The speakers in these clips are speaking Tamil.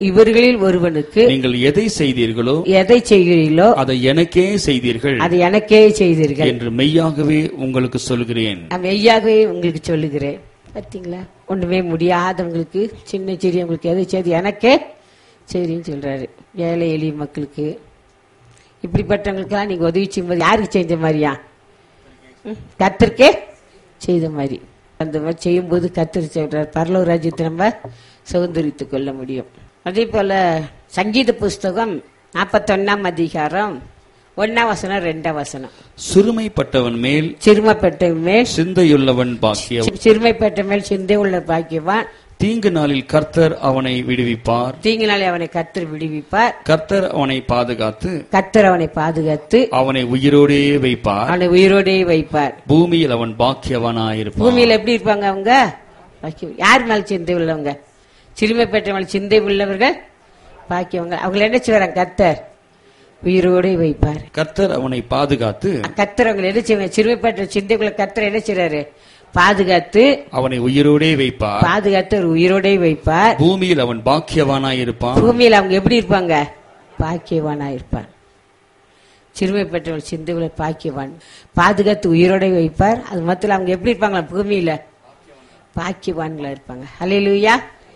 இவர்களில் ஒருவனுக்கு நீங்கள் எதை செய்தீர்களோ எதை செய்கிறீர்களோ அதை எனக்கே செய்தீர்கள் அது எனக்கே செய்தீர்கள் என்று மெய்யாகவே உங்களுக்கு சொல்கிறேன் நான் மெய்யாகவே உங்களுக்கு சொல்லுகிறேன் பார்த்தீங்களா ஒண்ணுமே முடியாதவங்களுக்கு சின்ன சிறியவங்களுக்கு எதை செய்து எனக்கே சரின்னு சொல்றாரு ஏழை எளிய மக்களுக்கு இப்படிப்பட்டவங்களுக்கெல்லாம் நீங்க உதவி செய்யும்போது யாருக்கு செஞ்ச மாதிரியா ம், கர்த்தருக்கே செய்த மாதிரி அந்த மாதிரி செய்யும்போது கத்தர் சொல்றார் பரலோக ராஜ்யத்தை நம்ம சுதந்திரித்துக் கொள்ள முடியும் அதே போல சங்கீத புஸ்தகம் நாற்பத்தொன்னாம் அதிகாரம் ஒன்னாம் வசனம் ரெண்டாம் வசனம் சிறுமைப்பட்டவன் மேல் சிறுமைப்பட்ட மேல் சிந்தையுள்ளவன் பாக்கியம் சிறுமைப்பட்ட மேல் சிந்தை உள்ள பாக்கியவான் தீங்கு நாளில் கர்த்தர் அவனை விடுவிப்பார் தீங்கினாலே அவனை கத்தர் விடுவிப்பார் கர்த்தர் அவனை பாதுகாத்து கத்தர் அவனை பாதுகாத்து அவனை உயிரோடே வைப்பார் அவனை உயிரோடே வைப்பார் பூமியில் அவன் பாக்கியவனாயிருப்பான் பூமியில எப்படி இருப்பாங்க அவங்க பாக்கியம் யார் மேல சிந்தை உள்ளவங்க சிறுமைப்பட்ட மேல சிந்தை உள்ளவர்கள் பாக்கியவங்க அவங்களை என்ன செய்வாங்க கத்தர் உயிரோடே வைப்பார் கர்த்தர் அவனை பாதுகாத்து கத்தர் அவங்களை என்ன செய்வாங்க சிறுமைப்பட்ட சிந்தைக்குள்ள கத்தர் என்ன செய்றாரு பாதுகாத்து அவனை உயிரோடே வைப்பார் பாதுகாத்து ஒரு உயிரோடே வைப்பார் பூமியில் அவன் பாக்கியவானாயிருப்பான் பூமியில அவங்க எப்படி இருப்பாங்க பாக்கியவானா இருப்பான் சிறுமைப்பட்டவன் சிந்துவில பாக்கியவான் பாதுகாத்து உயிரோட வைப்பார் அது மொத்தத்தில் அவங்க எப்படி இருப்பாங்களா பூமியில பாக்கியவான்களா இருப்பாங்க ஹalleluya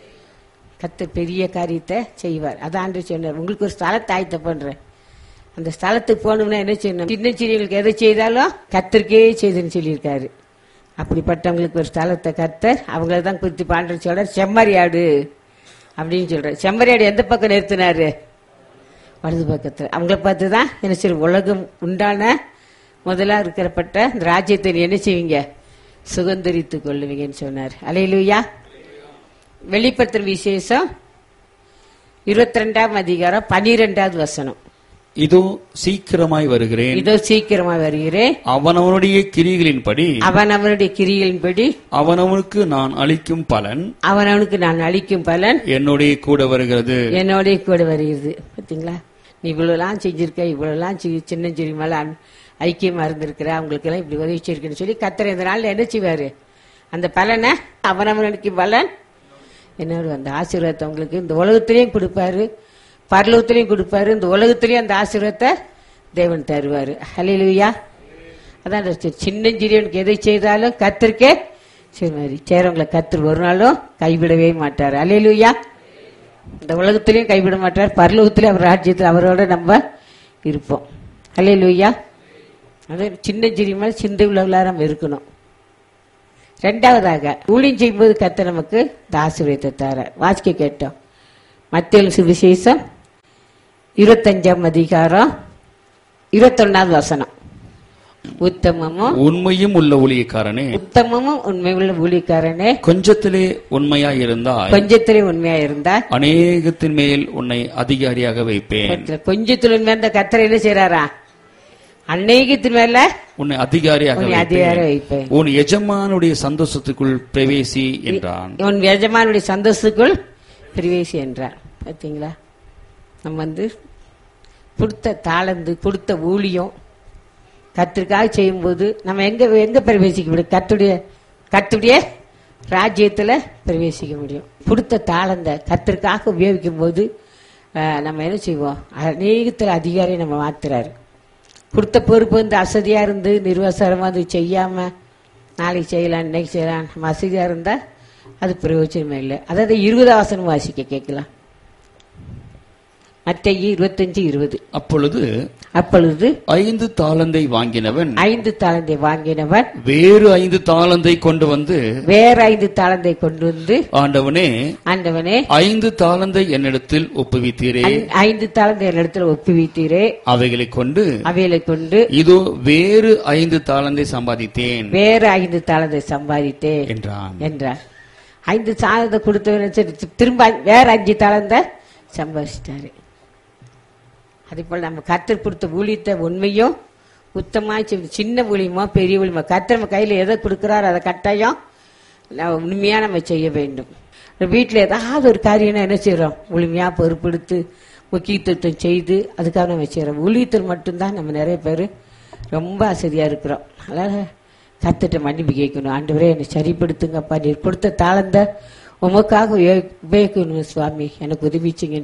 கத்த பெரிய காரியத்தை செய்வார் அதான் ஆண்டு சொன்னார் உங்களுக்கு ஒரு ஸ்தலத்தை ஆயத்த பண்றேன் அந்த ஸ்தலத்துக்கு போகணும்னா என்ன செய்யணும் சின்ன சிறியவங்களுக்கு எதை செய்தாலும் கத்தருக்கே செய்துன்னு சொல்லியிருக்காரு அப்படிப்பட்டவங்களுக்கு ஒரு ஸ்தலத்தை கத்தர் அவங்கள தான் குறித்து பாண்டு சொல்றார் செம்மறியாடு அப்படின்னு சொல்றாரு செம்மறியாடு எந்த பக்கம் நிறுத்தினாரு வலது பக்கத்தில் அவங்கள பார்த்து தான் என்ன சரி உலகம் உண்டான முதலா இருக்கிறப்பட்ட இந்த ராஜ்யத்தை நீ என்ன செய்வீங்க சுதந்திரித்துக் கொள்ளுவீங்கன்னு சொன்னார் அலையிலுயா வெளிப்படுத்துற விசேஷம் இருபத்தி ரெண்டாம் அதிகாரம் பனிரெண்டாவது வசனம் இதோ சீக்கிரமாய் வருகிறேன் இதோ சீக்கிரமா வருகிறேன் அவனவனுடைய கிரிகளின்படி அவன் அவனுடைய கிரிகளின்படி அவனவனுக்கு நான் அளிக்கும் பலன் அவன் அவனுக்கு நான் அளிக்கும் பலன் என்னுடைய கூட வருகிறது என்னோடய கூட வருகிறது பார்த்தீங்களா நீ இவ்வளோலாம் செஞ்சிருக்க இவ்வளோலாம் சி- சின்ன சிறு மேலே ஐக்கியமா இருந்திருக்கிற அவங்களுக்கெல்லாம் இப்படி உதவி செய்யிருக்குன்னு சொல்லி கத்தர் இந்த நாள்ல என்ன செய்வாரு அந்த பலனை அவனவனுக்கு பலன் என்னோட அந்த ஆசீர்வாதத்தை உங்களுக்கு இந்த உலகத்திலையும் கொடுப்பாரு பரலோகத்திலையும் கொடுப்பாரு இந்த உலகத்திலையும் அந்த ஆசீர்வாதத்தை தேவன் தருவாரு ஹalleluya அதான் அந்த சி- சின்ன சிறியவனுக்கு எதை செய்தாலும் கத்திருக்கே சரி மாதிரி சேரவங்களை கத்தர் ஒரு நாளும் கைவிடவே மாட்டார் ஹalleluya இந்த உலகத்திலையும் கைவிட மாட்டார் பரலோகத்திலையும் அவர் ராஜ்யத்தில் அவரோட நம்ம இருப்போம் ஹalleluya அது சின்ன சிறியமான சிந்தை உள்ளவர்களாக நம்ம இருக்கணும் ரெண்டாவதாக ஊழியம் செய்யும்போது கத்த நமக்கு இந்த ஆசீர்வாதத்தை தர வாசிக்க கேட்டோம் மத்திய சுவிசேஷம் இருபத்தஞ்சாம் அதிகாரம் இருபத்தொன்னாவது வசனம் உத்தமமும் உண்மையும் உள்ள ஊழியக்காரனே உத்தமமும் உண்மையுள்ள ஊழியக்காரனே கொஞ்சத்திலே உண்மையாய் இருந்தாய் கொஞ்சத்திலே உண்மையா இருந்தா அநேகத்தின் மேல் உன்னை அதிகாரியாக வைப்பேன் கொஞ்சத்துல உண்மையா இருந்த கத்தரை என்ன செய்யறாரா அநேகத்தின் மேல உன்னை அதிகாரியாக உன்னை அதிகாரம் வைப்பேன் வைப்பேன் உன் எஜமானுடைய சந்தோஷத்துக்குள் பிரவேசி என்றான் உன் எஜமானுடைய சந்தோஷத்துக்குள் பிரவேசி என்றார் பார்த்தீங்களா நம்ம வந்து கொடுத்த தாளந்து கொடுத்த ஊழியம் கத்திற்காக செய்யும்போது நம்ம எங்க எங்க பிரவேசிக்க முடியும் கத்துடைய கத்துடைய ராஜ்யத்துல பிரவேசிக்க முடியும் கொடுத்த தாளந்த கத்திற்காக உபயோகிக்கும் போது அஹ், நம்ம என்ன செய்வோம் அநேகத்தில் அதிகாரி நம்ம மாத்துறாரு கொடுத்த பொறுப்பு வந்து அசதியா இருந்து நிர்வாசரமா வந்து செய்யாம நாளைக்கு செய்யலாம் இன்னைக்கு செய்யலாம் நம்ம அசதியா இருந்தா அது பிரயோஜனமே இல்லை அதாவது இருபது ஆசனம் வாசிக்க கேட்கலாம் மத்திய இருபத்தஞ்சு இருபது அப்பொழுது அப்பொழுது ஐந்து தாளந்தை வாங்கினவன் ஐந்து தாளந்தை வாங்கினவன் வேறு ஐந்து தாளந்தை கொண்டு வந்து வேற ஐந்து தாளந்தை கொண்டு வந்து ஆண்டவனே ஆண்டவனே ஐந்து தாளந்தை என்னிடத்தில் ஒப்புவித்தீரே ஐ- ஐந்து தாளந்தை என்னிடத்தில் ஒப்புவித்தீரே அவைகளை கொண்டு அவைகளை கொண்டு இதோ வேறு ஐந்து தாளந்தை சம்பாதித்தேன் வேற ஐந்து தாளந்தை சம்பாதித்தேன் என்றான் என்றார் ஐந்து தாளந்தை கொடுத்தவன் சரி, திரும்ப வேற அஞ்சு தாளந்தை சம்பாதிச்சிட்டாரு அதே போல நம்ம கத்தர் கொடுத்த ஊழியத்தை உண்மையும் உத்தமா செய்~ சின்ன ஊழியமோ பெரிய ஊழியமோ கத்தர் நம்ம கையில எதை கொடுக்குறாரோ அதை கட்டாயம் நம்ம உண்மையா நம்ம செய்ய வேண்டும் வீட்டில் ஏதாவது ஒரு காரியம்னா என்ன செய்றோம் முழுமையா பொறுப்பெடுத்து முக்கியத்துவம் செய்து அதுக்காக நம்ம செய்றோம் ஊழியத்தில் மட்டும்தான் நம்ம நிறைய பேர் ரொம்ப அசதியா இருக்கிறோம் அதனால கத்துட்ட மன்னிப்பு கேட்கணும் ஆண்டவரே என்னை சரிப்படுத்துங்கப்பா நீர் கொடுத்த தாளந்த உமக்காக உபயோகிக்கணும் சுவாமி எனக்கு உதவிச்சிங்க